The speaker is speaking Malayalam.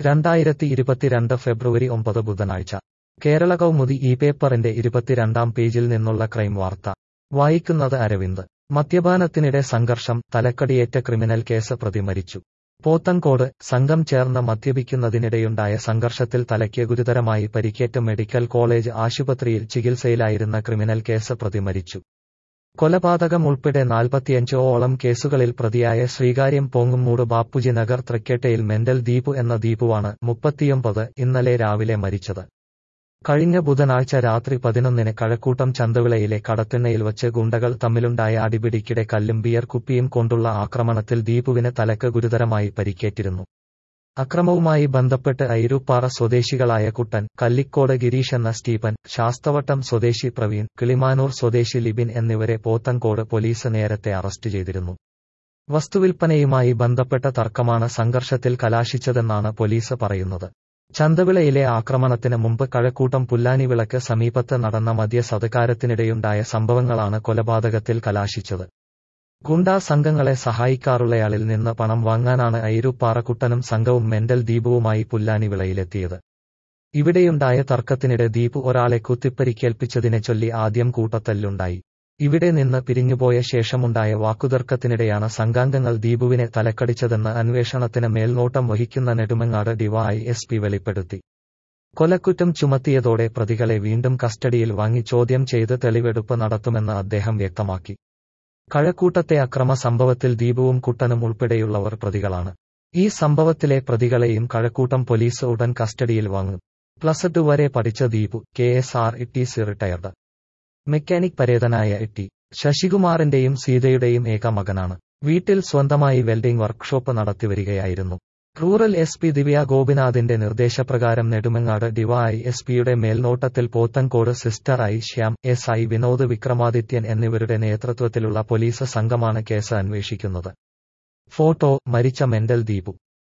രണ്ടായിരത്തി ഇരുപത്തിരണ്ട് ഫെബ്രുവരി ഒമ്പത് ബുധനാഴ്ച കേരള കൗമുദി ഈ പേപ്പറിന്റെ ഇരുപത്തിരണ്ടാം പേജിൽ നിന്നുള്ള ക്രൈം വാർത്ത വായിക്കുന്നത് അരവിന്ദ് മദ്യപാനത്തിനിടെ സംഘർഷം തലക്കടിയേറ്റ ക്രിമിനൽ കേസ് പ്രതി മരിച്ചു പോത്തൻകോട് സംഘം ചേർന്ന് മദ്യപിക്കുന്നതിനിടെയുണ്ടായ സംഘർഷത്തിൽ തലയ്ക്ക് ഗുരുതരമായി പരിക്കേറ്റ് മെഡിക്കൽ കോളേജ് ആശുപത്രിയിൽ ചികിത്സയിലായിരുന്ന ക്രിമിനൽ കേസ് പ്രതി മരിച്ചു കൊലപാതകം ഉൾപ്പെടെ നാൽപ്പത്തിയഞ്ച് ഓളം കേസുകളിൽ പ്രതിയായ ശ്രീകാര്യം പോങ്ങുമൂട് ബാപ്പുജി നഗർ തൃക്കേട്ടയിൽ മെന്റൽ ദീപു എന്ന ദീപുവാണ് മുപ്പത്തിയൊമ്പത് ഇന്നലെ രാവിലെ മരിച്ചത് കഴിഞ്ഞ ബുധനാഴ്ച രാത്രി പതിനൊന്നിന് കഴക്കൂട്ടം ചന്തവിളയിലെ കടത്തിണ്ണയിൽ വച്ച് ഗുണ്ടകൾ തമ്മിലുണ്ടായ അടിപിടിക്കിടെ കല്ലും ബിയർ കുപ്പിയും കൊണ്ടുള്ള ആക്രമണത്തിൽ ദീപുവിന് തലക്ക് ഗുരുതരമായി പരിക്കേറ്റിരുന്നു അക്രമവുമായി ബന്ധപ്പെട്ട് ഐരൂപ്പാറ സ്വദേശികളായ കുട്ടൻ കല്ലിക്കോട് ഗിരീഷ് എന്ന സ്റ്റീഫൻ ശാസ്തവട്ടം സ്വദേശി പ്രവീൺ കിളിമാനൂർ സ്വദേശി ലിബിൻ എന്നിവരെ പോത്തൻകോട് പോലീസ് നേരത്തെ അറസ്റ്റ് ചെയ്തിരുന്നു വസ്തുവിൽപ്പനയുമായി ബന്ധപ്പെട്ട തർക്കമാണ് സംഘർഷത്തിൽ കലാശിച്ചതെന്നാണ് പോലീസ് പറയുന്നത് ചന്തവിളയിലെ ആക്രമണത്തിന് മുമ്പ് കഴക്കൂട്ടം പുല്ലാനിവിളക്ക് സമീപത്ത് നടന്ന മദ്യ സതകാരത്തിനിടെയുണ്ടായ സംഭവങ്ങളാണ് കൊലപാതകത്തിൽ കലാശിച്ചത് ഗുണ്ടാ സംഘങ്ങളെ സഹായിക്കാറുള്ളയാളിൽ നിന്ന് പണം വാങ്ങാനാണ് ഐരൂപ്പാറക്കുട്ടനും സംഘവും മെന്റൽ ദീപുവുമായി പുല്ലാനിവിളയിലെത്തിയത് ഇവിടെയുണ്ടായ തർക്കത്തിനിടെ ദീപു ഒരാളെ കുത്തിപ്പരിക്കേൽപ്പിച്ചതിനെ ചൊല്ലി ആദ്യം കൂട്ടത്തല്ലുണ്ടായി ഇവിടെ നിന്ന് പിരിഞ്ഞുപോയ ശേഷമുണ്ടായ വാക്കുതർക്കത്തിനിടെയാണ് സംഘാംഗങ്ങൾ ദീപുവിനെ തലക്കടിച്ചതെന്ന് അന്വേഷണത്തിന് മേൽനോട്ടം വഹിക്കുന്ന നെടുമങ്ങാട് ഡിവൈ എസ് പി വെളിപ്പെടുത്തി കൊലക്കുറ്റം ചുമത്തിയതോടെ പ്രതികളെ വീണ്ടും കസ്റ്റഡിയിൽ വാങ്ങി ചോദ്യം ചെയ്ത് തെളിവെടുപ്പ് നടത്തുമെന്ന് അദ്ദേഹം വ്യക്തമാക്കി കഴക്കൂട്ടത്തെ അക്രമ സംഭവത്തിൽ ദീപുവും കുട്ടനും ഉൾപ്പെടെയുള്ളവർ പ്രതികളാണ് ഈ സംഭവത്തിലെ പ്രതികളെയും കഴക്കൂട്ടം പോലീസ് ഉടൻ കസ്റ്റഡിയിൽ വാങ്ങും പ്ലസ് ടു വരെ പഠിച്ച Deepu K S R Ittees retired mechanic പരേതനായ ഇട്ടി ശശികുമാറിന്റെയും സീതയുടെയും ഏക മകനാണ് വീട്ടിൽ സ്വന്തമായി വെൽഡിംഗ് വർക്ക്ഷോപ്പ് നടത്തിവരികയായിരുന്നു റൂറൽ എസ് പി ദിവ്യ ഗോപിനാഥിന്റെ നിർദ്ദേശപ്രകാരം നെടുമങ്ങാട് ഡിവൈ എസ് പിയുടെ മേൽനോട്ടത്തിൽ Pothencode sister I Shyam S I Vinod Vikramadithyan എന്നിവരുടെ നേതൃത്വത്തിലുള്ള പോലീസ് സംഘമാണ് കേസ് അന്വേഷിക്കുന്നത് ഫോട്ടോ മരിച്ച മെന്റൽ ദീപു